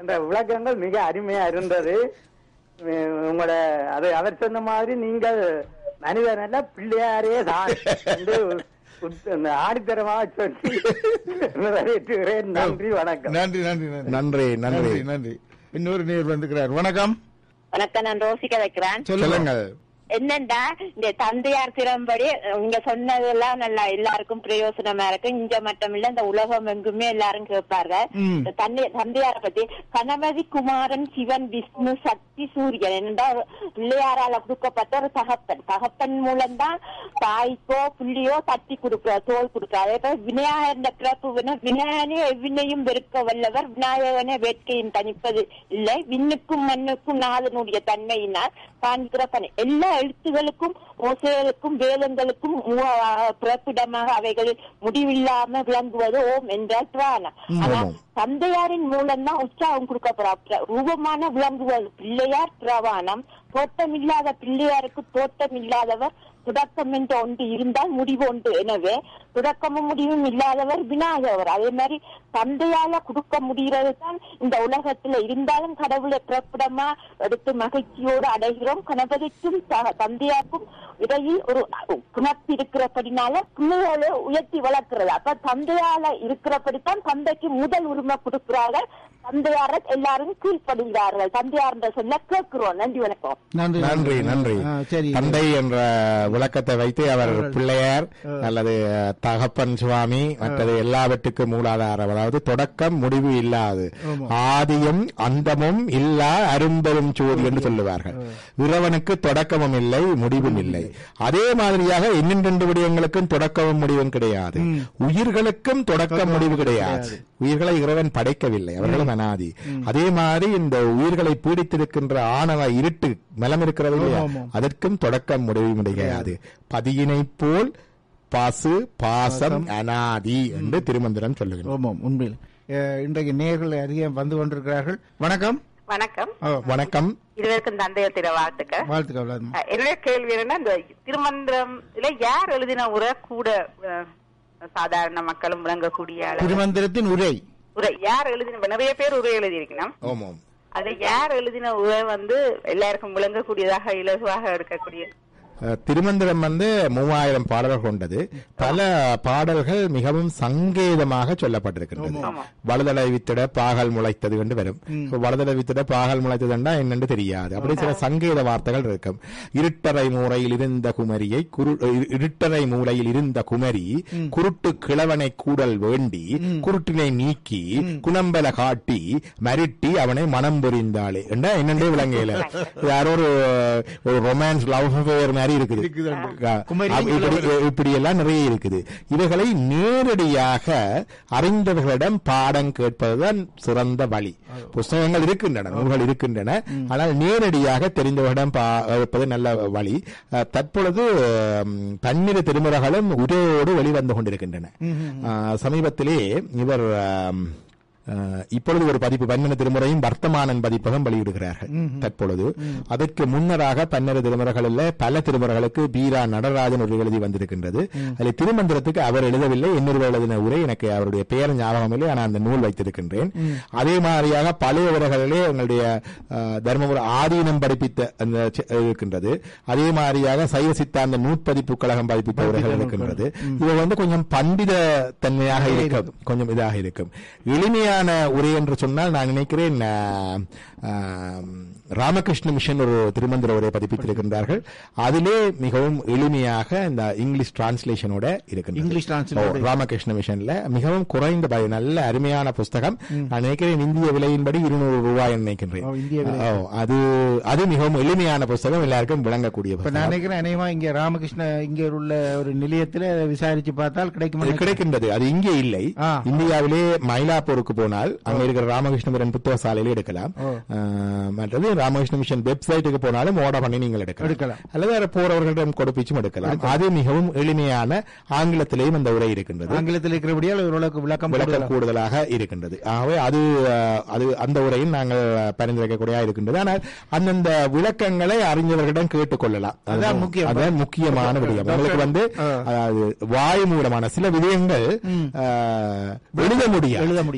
அந்த விளக்கங்கள் மிக அருமையா இருந்தது உம், உங்களோட அது அவர் சொன்ன மாதிரி நீங்கள் மனிதன் அல்ல பிள்ளையாரே தான் என்று உத்- அந்த ஆடித்தரமாக சொல்லி நிறைவேற்றுகிறேன் நன்றி வணக்கம் நன்றி நன்றி நன்றி நன்றி நன்றி நன்றி நன்றி இன்னொரு நேர் வந்துக்கிறார் வணக்கம் வணக்கம் நான் ரோசிக்க வைக்கிறேன் சொல்லுங்க சொல்லுங்கள் என்னண்டா இந்த தந்தையார் திறம்படி நீங்க சொன்னதெல்லாம் நல்லா எல்லாருக்கும் பிரயோசனமா இருக்கு இங்க மட்டும் இல்ல இந்த உலகம் எங்குமே எல்லாரும் கேட்பார்கள் ம். இந்த தந்தை தந்தையார பத்தி கணபதி குமாரன் சிவன் விஷ்ணு சக்தி சூரியன் என்னடா பிள்ளையாரால கொடுக்கப்பட்ட ஒரு தகப்பன் தகப்பன் மூலம்தான் தாய்க்கோ புள்ளியோ தட்டி கொடுக்கிற தோல் கொடுக்கிற அதே போல விநாயகர் பிறப்பு வின- விநாயகனே எவ்வினையும் வெறுக்க வல்லவர் விநாயகனே வேட்கையும் தணிப்பது இல்லை விண்ணுக்கும் மண்ணுக்கும் நாதனுடைய தன்மையினால் காண்கிற பணி எல்லா எழுத்துகளுக்கும் ஓசைகளுக்கும் வேதங்களுக்கும் மூ- பிறப்பிடமாக அவைகளில் முடிவில்லாம விளங்குவது ஓம் என்றால் பிராணம் ஆனா ஆமாம். தந்தையாரின் மூலம்தான் உற்சாகம் கொடுக்கப்படுற ரூபமான விளங்குவது பிள்ளையார் பிரவாணம் தோட்டம் இல்லாத பிள்ளையாருக்கு தோட்டம் இல்லாதவர் தொடக்கம் என்று ஒன்று இருந்தால் முடிவு ஒன்று எனவே தொடக்கமும் முடிவும் இல்லாதவர் விநாயகர் அதே மாதிரி தந்தையால கொடுக்க முடிகிறது தான் இந்த உலகத்துல இருந்தாலும் கடவுளை பிறப்பிடமா எடுத்து மகிழ்ச்சியோடு அடைகிறோம் கணபதிக்கும் த- தந்தையாருக்கும் இடையில் ஒரு குணத்து இருக்கிறபடினால பிள்ளைகளை உயர்த்தி வளர்க்கிறது அப்ப தந்தையால இருக்கிறபடித்தான் தந்தைக்கு முதல் உரிமை கொடுக்கிறார்கள் தந்தையார எல்லாரும் கீழ்ப்படுகிறார்கள் தந்தையார் என்ற சொல்ல கேட்கிறோம் நன்றி வணக்கம் நன்றி நன்றி நன்றி ஆ, சரி தந்தை என்ற விளக்கத்தை வைத்து அவர் பிள்ளையார் அல்லது தகப்பன் சுவாமி மற்றது எல்லாவற்றுக்கும் மூலாதாரம் அதாவது தொடக்கம் முடிவு இல்லாது ஆமா. ஆதியும் அந்தமும் இல்லா அரும்பெரும் சோதி என்று சொல்லுவார்கள் இறைவனுக்கு தொடக்கமும் இல்லை முடிவும் இல்லை அதே மாதிரியாக இன்னும் ரெண்டு விடயங்களுக்கும் தொடக்கமும் முடிவும் கிடையாது உயிர்களுக்கும் தொடக்கம் முடிவு கிடையாது உயிர்களை இறைவன் படைக்கவில்லை அவர்களும் அனாதி அதே மாதிரி இந்த உயிர்களை பீடித்திருக்கின்ற ஆணவ இருட்டு மலம் இருக்கிறது இல்லையா ஆமா, ஆமா. அதற்கும் தொடக்கம் முடிவும் கிடையாது பதியினை போல் பாசு பாசம் அனாதி என்று திருமந்திரம் சொல்லுகிறோம் ஆமாம் உண்மையில் அஹ், இன்றைக்கு நேர்கள் அறிய வந்து கொண்டிருக்கிறார்கள் வணக்கம் வணக்கம் ஓ, வணக்கம் இருவருக்கும் தந்தையர் தின வாழ்த்துக்கள் வாழ்த்துக்கள் விளாடுமா. அஹ், என்னுடைய கேள்வி என்னன்னா இந்த திருமந்திரம்ல யார் எழுதின உரை கூட அஹ், சாதாரண மக்களும் விளங்கக்கூடிய அளவு திருமந்திரத்தின் உரை உரை யார் எழுதின நிறைய பேர் உரை எழுதியிருக்கணும் ஓமோம் அது யார் எழுதின உரை வந்து எல்லாருக்கும் விளங்கக்கூடியதாக இலகுவாக இருக்கக்கூடிய அஹ், திருமந்திரம் வந்து மூவாயிரம் பாடல்கள் கொண்டது பல பாடல்கள் மிகவும் சங்கேதமாக சொல்லப்பட்டிருக்கின்றது ஆமா. வலதலை வித்திட பாகல் முளைத்தது என்று வரும் இப்ப வலதலை வித்திட பாகல் முளைத்ததுன்னா என்னன்னு தெரியாது அப்படி சில சங்கேத வார்த்தைகள் இருக்கும் இருட்டறை மூலையில் இருந்த குமரியை குரு இரு- இருட்டறை மூலையில் இருந்த குமரி குருட்டு கிழவனை கூடல் வேண்டி குருட்டினை நீக்கி குணம்பல காட்டி மருட்டி அவனை மனம் புரிந்தாளே என்ன என்னண்டே விளங்கையில யாரோ ஒரு ஒரு ரொமான்ஸ் லவ் அஃபேர் மாதிரி இருக்குது குமரி அப்ப இப்படி இப்படி எல்லாம் நிறைய இருக்குது இவைகளை நேரடியாக அறிந்தவர்களிடம் பாடம் கேட்பதுதான் சிறந்த வழி புஸ்தகங்கள் இருக்கின்றன நூல்கள் இருக்கின்றன ஆனால் நேரடியாக தெரிந்தவர்களிடம் பா- கேட்பது நல்ல வழி அஹ், தற்பொழுது ம், பன்னிரு திருமுறைகளும் உரையோடு வெளிவந்து கொண்டிருக்கின்றன அஹ், சமீபத்திலே இவர் ஆம், அஹ், இப்பொழுது ஒரு பதிப்பு பன்னெண்டு திருமுறையும் வர்த்தமானன் பதிப்பகம் வெளியிடுகிறார்கள் தற்பொழுது அதற்கு முன்னராக பன்னெண்டு திருமுறைகளில் பல திருமுறைகளுக்கு பீரா நடராஜன் ஒரு எழுதி வந்திருக்கின்றது அதில் திருமந்திரத்துக்கு அவர் எழுதவில்லை இன்னொரு எழுதின உரை எனக்கு அவருடைய பெயர் ஞாபகம் இல்லை ஆனால் அந்த நூல் வைத்திருக்கின்றேன் அதே மாதிரியாக பழைய உரைகளிலே எங்களுடைய அஹ், தர்மபுர ஆதீனம் படிப்பித்த அந்த செ- இருக்கின்றது அதே மாதிரியாக சைவ சித்தாந்த நூற்பதிப்பு கழகம் பதிப்பித்த உரைகள் இருக்கின்றது இது வந்து கொஞ்சம் பண்டித தன்மையாக இருக்கும் கொஞ்சம் இதாக இருக்கும் எளிமையான உரை என்று சொன்னால் நான் நினைக்கிறேன் ஆஹ், ஆஹ், ராமகிருஷ்ண மிஷன் ஒரு திருமந்திர உரை பதிப்பித்திருக்கின்றார்கள் அதிலே மிகவும் எளிமையாக இந்த இங்கிலீஷ் டிரான்ஸ்லேஷனோட இருக்கின்றது இங்கிலீஷ் translation ஓ, ராமகிருஷ்ண மிஷன்ல மிகவும் குறைந்த பய- நல்ல அருமையான புஸ்தகம் நான் நினைக்கிறேன் இந்திய விலையின்படி இருநூறு ரூபாய் நினைக்கின்றேன் ஓ, இந்திய விலை. ஓ, அது அது மிகவும் எளிமையான புஸ்தகம் எல்லாருக்கும் விளங்கக்கூடிய இப்ப நான் புஸ்தகம் நினைக்கிறேன் அநேகமா இங்க ராமகிருஷ்ண இங்க உள்ள ஒரு நிலையத்துல விசாரிச்சு பார்த்தால் கிடைக்கும் அது கிடைக்கின்றது அது இங்கே இல்லை ஆ. இந்தியாவிலே மயிலாப்பூருக்கு போனால் அங்க இருக்கிற ராமகிருஷ்ணபுரம் புத்தக சாலையில எடுக்கலாம் ஓ. ஆஹ், மற்றது ராமகிருஷ்ண மிஷன் வெப்சைட்டுக்கு போனாலும் ஆர்டர் பண்ணி நீங்கள் எடுக்கலாம் எடுக்கலாம். அல்லது வேற போறவர்களிடம் கொடுப்பிச்சும் எடுக்கலாம் அது மிகவும் எளிமையான ஆங்கிலத்திலேயும் அந்த உரை இருக்கின்றது ஆங்கிலத்தில் இருக்கிறபடியால் ஓரளவுக்கு விளக்கம் விளக்கம் கூடுதலா- கூடுதலாக இருக்கின்றது ஆகவே அது அஹ், அது அந்த உரையும் நாங்கள் பரிந்துரைக்கக்கூடிய இருக்கின்றது ஆனால் அந்தந்த விளக்கங்களை அறிஞர்களிடம் கேட்டுக்கொள்ளலாம் அதான் முக்கியம். அதான் முக்கியமான விடயம் உங்களுக்கு வந்து ஆ. அதாவது வாய் மூலமான சில விடயங்கள் அஹ், எழுத முடியாது எழுத முடியாது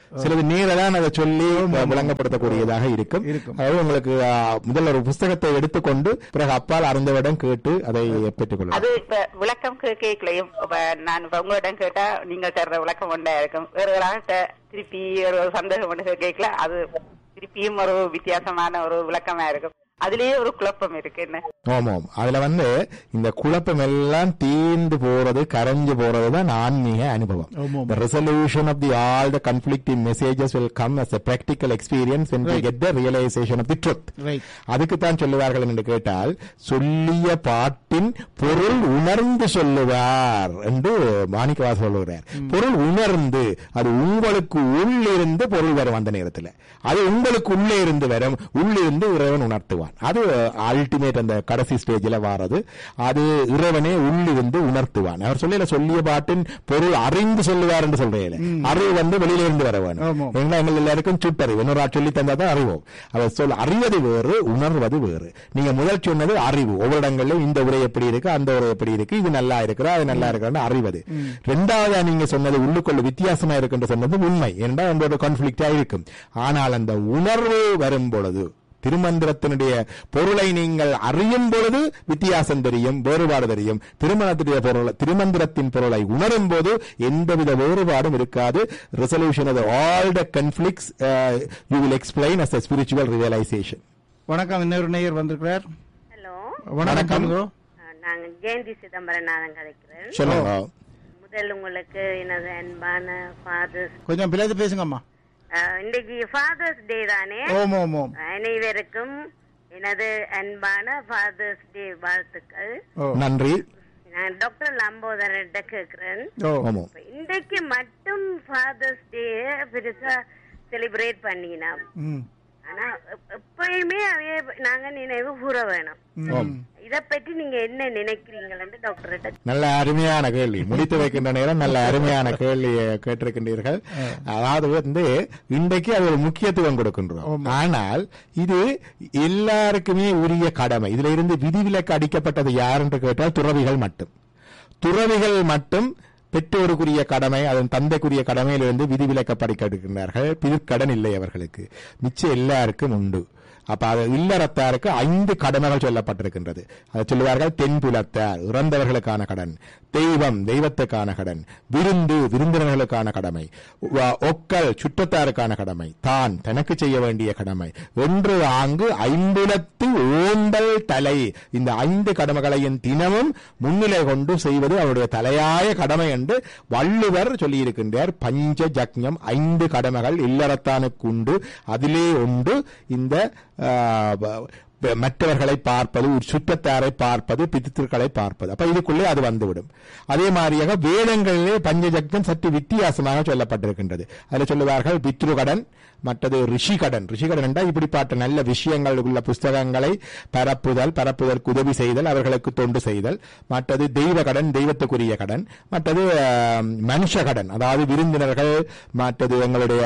சிலது நேரதான் அதை சொல்லி விளங்கப்படுத்தக்கூடியதாக இருக்கும் இருக்கும். அதாவது உங்களுக்கு ஆ, முதல்ல ஒரு புஸ்தகத்தை எடுத்துக்கொண்டு பிறகு அப்பால் அறிந்தவரிடம் கேட்டு அதை பெற்றுக்கொள்ளலாம் அது இப்ப விளக்கம் கேட்கலையும் இப்ப நான் இப்ப உங்களிடம் கேட்டா நீங்க தர்ற விளக்கம் ஒன்றா இருக்கும் வேற ஒரு ஆள்கிட்ட திருப்பி ஒரு சந்தேகம் ஒன்று கேட்கல அது திருப்பியும் ஒரு வித்தியாசமான ஒரு விளக்கமா இருக்கும் அதுலயே ஒரு குழப்பம் இருக்கு என்ன ஆமாம் அதுல வந்து இந்த குழப்பம் எல்லாம் தீர்ந்து போறது கரைஞ்சு போறது தான் ஆன்மீக அனுபவம் ஆமாம். the resolution of the all the conflicting messages will come as a practical experience when we Right. get the realization of the truth right அதுக்குத்தான் சொல்லுவார்கள் என்று கேட்டால் சொல்லிய பாட்டின் பொருள் உணர்ந்து சொல்லுவார் என்று மாணிக்கவாச சொல்லுகிறார் பொருள் உணர்ந்து அது உங்களுக்கு உள்ளிருந்து பொருள் வரும் அந்த நேரத்தில் அது உங்களுக்கு உள்ளே இருந்து வரும் உள்ளிருந்து இறைவன் உணர்த்துவான் அது அல்டிமேட் அந்த கடைசி ஸ்டேஜில் வாரது அது இறைவனே உள்ளிருந்து உணர்த்துவான் அவர் சொல்லல சொல்லிய பாட்டின் பொருள் அறிந்து சொல்லுவார் என்று சொல்றேன் அறிவு வந்து வெளியில இருந்து வர வேணும் ஆமாம். ஏன்னா எங்கள் எல்லாருக்கும் சுட்டறிவு இன்னொரு ஆள் சொல்லி தந்தா தான் அறிவோம் அவர் சொல் அறிவது வேறு உணர்வது வேறு நீங்க முதல் சொன்னது அறிவு ஒவ்வொரு இடங்களிலும் இந்த உரை எப்படி இருக்கு அந்த உரை எப்படி இருக்கு இது நல்லா இருக்கிறா அது நல்லா இருக்கிறான்னு அறிவது ரெண்டாவதா நீங்க சொன்னது உள்ளுக்குள்ள வித்தியாசமா இருக்குன்னு சொன்னது உண்மை ஏன்னா அந்த ஒரு கான்ஃபிளிக்டா இருக்கும் ஆனால் அந்த உணர்வு வரும் பொழுது திருமந்திரத்தினுடைய பொருளை நீங்கள் அறியும் பொழுது வித்தியாசம் தெரியும் வேறுபாடு தெரியும் திருமணத்துடைய பொருள் திருமந்திரத்தின் பொருளை உணரும் போது எந்தவித வேறுபாடும் இருக்காது resolution of all the conflicts you will explain as spiritual realization வணக்கம் இன்னொரு நேயர் வந்திருக்கிறார் ஹலோ வணக்கம் bro. நாங்க ஜெயந்தி சிதம்பரநாதன் கதைக்கிறேன் சொல்லுங்க முதல் உங்களுக்கு எனது அன்பான ஃபாதர்ஸ் கொஞ்சம் பிள்ளைது பேசுங்கம்மா இன்னைக்கு ஃபாதர்ஸ் டே தானே ஓம் ஓம் ஓம் அனைவருக்கும் எனது அன்பான ஃபாதர்ஸ் டே வாழ்த்துக்கள் ஓ நன்றி நான் டாக்டர் லம்போதரன்ட்ட கேக்குறேன் ஓ ஆமாம் இப்ப இன்றைக்கு மட்டும் ஃபாதர்ஸ் டே பெருசா செலிப்ரேட் பண்ணினோம் ம் ஆனா எப்- எப்பயுமே அவைய நாங்க நினைவு கூற வேணும் ஆம். இத பற்றி நீங்க என்ன நினைக்கிறீங்கன்னு டாக்டர்கிட்ட நல்ல அருமையான கேள்வி முடித்து வைக்கின்ற நேரம் நல்ல அருமையான கேள்வியை கேட்டிருக்கின்றீர்கள் அதாவது வந்து இன்றைக்கு அது ஒரு முக்கியத்துவம் கொடுக்கின்றோம் ஆனால் இது எல்லாருக்குமே உரிய கடமை இதுல இருந்து விதிவிலக்கு அடிக்கப்பட்டது யார் என்று கேட்டால் துறவிகள் மட்டும் துறவிகள் மட்டும் பெற்றோருக்குரிய கடமை அதன் தந்தைக்குரிய கடமையிலிருந்து விதிவிலக்கப்படுகின்றார்கள் பிற்கடன் இல்லை அவர்களுக்கு மிச்சம் எல்லாருக்கும் உண்டு அப்ப அது இல்லறத்தாருக்கு ஐந்து கடமைகள் சொல்லப்பட்டிருக்கின்றது அதை சொல்லுவார்கள் தென்புலத்தார் இறந்தவர்களுக்கான கடன் தெய்வம் தெய்வத்துக்கான கடன் விருந்து விருந்தினர்களுக்கான கடமை வ- ஒக்கல் சுற்றத்தாருக்கான கடமை தான் தனக்கு செய்ய வேண்டிய கடமை என்று ஆங்கு ஐம்புலத்து ஓந்தல் தலை இந்த ஐந்து கடமைகளையும் தினமும் முன்னிலை கொண்டு செய்வது அவருடைய தலையாய கடமை என்று வள்ளுவர் சொல்லியிருக்கின்றார் பஞ்ச ஜக்ஞம் ஐந்து கடமைகள் இல்லறத்தானுக்கு உண்டு அதிலே உண்டு இந்த ஆ, ப- ப- மற்றவர்களை பார்ப்பது ஒரு சுற்றத்தாரை பார்ப்பது பித்திருக்களை பார்ப்பது அப்ப இதுக்குள்ளே அது வந்துவிடும் அதே மாதிரியாக வேதங்களிலே பஞ்சஜக்தம் சற்று வித்தியாசமாக சொல்லப்பட்டிருக்கின்றது அதில் சொல்லுவார்கள் பித்ருகடன் மற்றது ரிஷிகடன் ரிஷிகடன் என்றால் இப்படிப்பட்ட நல்ல விஷயங்கள் உள்ள புஸ்தகங்களை பரப்புதல் பரப்புதற்கு உதவி செய்தல் அவர்களுக்கு தொண்டு செய்தல் மற்றது தெய்வ கடன் தெய்வத்துக்குரிய கடன் மற்றது ஆம், மனுஷ கடன் அதாவது விருந்தினர்கள் மற்றது எங்களுடைய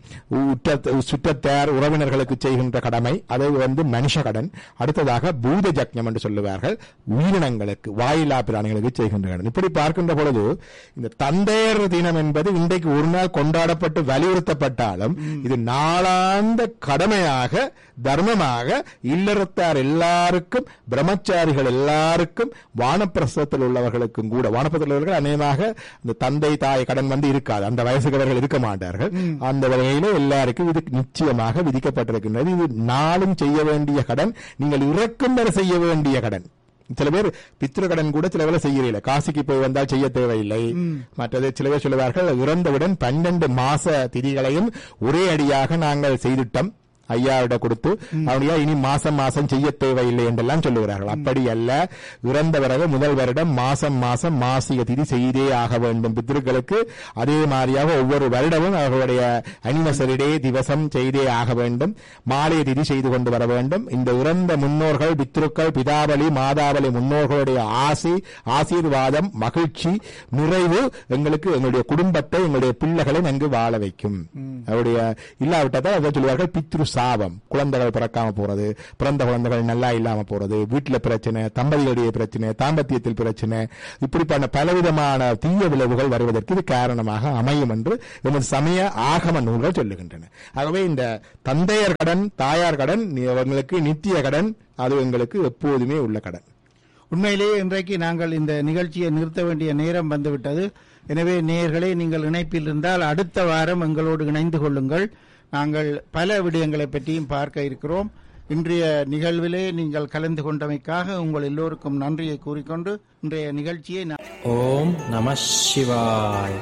உற்ற சுற்றத்தார் உறவினர்களுக்கு செய்கின்ற கடமை அது வந்து மனுஷ கடன் அடுத்ததாக பூத ஜக்ஞம் என்று சொல்லுவார்கள் உயிரினங்களுக்கு வாயிலா பிராணிகளுக்கு செய்கின்ற கடன் இப்படி பார்க்கின்ற பொழுது இந்த தந்தையர் தினம் என்பது இன்றைக்கு ஒரு நாள் கொண்டாடப்பட்டு வலியுறுத்தப்பட்டாலும் இது நாளாந்த கடமையாக தர்மமாக இல்லறத்தார் எல்லாருக்கும் பிரம்மச்சாரிகள் எல்லாருக்கும் வானப்பிரசத்தில் உள்ளவர்களுக்கும் கூட வானப்பிரசத்தில் உள்ளவர்கள் அநேகமாக இந்த தந்தை தாய் கடன் வந்து இருக்காது அந்த வயசுக்கு அவர்கள் இருக்க மாட்டார்கள் அந்த வகையில எல்லாருக்கும் இது நிச்சயமாக விதிக்கப்பட்டிருக்கின்றது இது நாளும் செய்ய வேண்டிய கடன் நீங்கள் இறக்கும் வரை செய்ய வேண்டிய கடன் சில பேர் பித்ரு கடன் கூட சில வேலை செய்யறீங்க காசிக்கு போய் வந்தால் செய்ய தேவையில்லை மற்றது சில பேர் சொல்லுவார்கள் இறந்தவுடன் பன்னெண்டு மாச திதிகளையும் ஒரே அடியாக நாங்கள் செய்துட்டோம் ஐயாவிட கொடுத்து அவனையா இனி மாசம் மாசம் செய்ய தேவையில்லை என்றெல்லாம் சொல்லுகிறார்கள் அப்படி அல்ல இறந்த பிறகு முதல் வருடம் மாசம் மாசம் மாசிக திதி செய்தே ஆக வேண்டும் பித்ருக்களுக்கு அதே மாதிரியாக ஒவ்வொரு வருடமும் அவர்களுடைய அனிவர்சரி டே திவசம் செய்தே ஆக வேண்டும் மாலை திதி செய்து கொண்டு வர வேண்டும் இந்த இறந்த முன்னோர்கள் பித்ருக்கள் பிதாபலி மாதாபலி முன்னோர்களுடைய ஆசி ஆசீர்வாதம் மகிழ்ச்சி நிறைவு எங்களுக்கு எங்களுடைய குடும்பத்தை எங்களுடைய பிள்ளைகளை நன்கு வாழ வைக்கும் அவருடைய இல்லாவிட்டால் அதை சொல்லுவார்கள் பித்ரு சாபம் குழந்தைகள் பிறக்காம போறது பிறந்த குழந்தைகள் நல்லா இல்லாம போறது வீட்டுல பிரச்சனை தம்பதிகளுடைய பிரச்சனை தாம்பத்தியத்தில் பிரச்சனை இப்படிப்பட்ட பலவிதமான தீய விளைவுகள் வருவதற்கு இது காரணமாக அமையும் என்று எமது சமய ஆகம நூல்கள் சொல்லுகின்றன ஆகவே இந்த தந்தையர் கடன் தாயார் கடன் அவங்களுக்கு நித்திய கடன் அது எங்களுக்கு எப்போதுமே உள்ள கடன் உண்மையிலேயே இன்றைக்கு நாங்கள் இந்த நிகழ்ச்சியை நிறுத்த வேண்டிய நேரம் வந்துவிட்டது எனவே நேயர்களே நீங்கள் இணைப்பில் இருந்தால் அடுத்த வாரம் எங்களோடு இணைந்து கொள்ளுங்கள் நாங்கள் பல விடயங்களை பற்றியும் பார்க்க இருக்கிறோம் இன்றைய நிகழ்விலே நீங்கள் கலந்து கொண்டமைக்காக உங்கள் எல்லோருக்கும் நன்றியை கூறிக்கொண்டு இன்றைய நிகழ்ச்சியை நான் Om Namah Shivaya.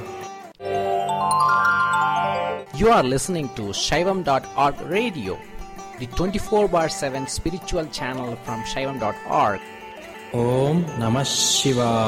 You are listening to Shaivam.org radio, the 24 bar 7 spiritual channel from Shaivam.org. Om Namah Shivaya.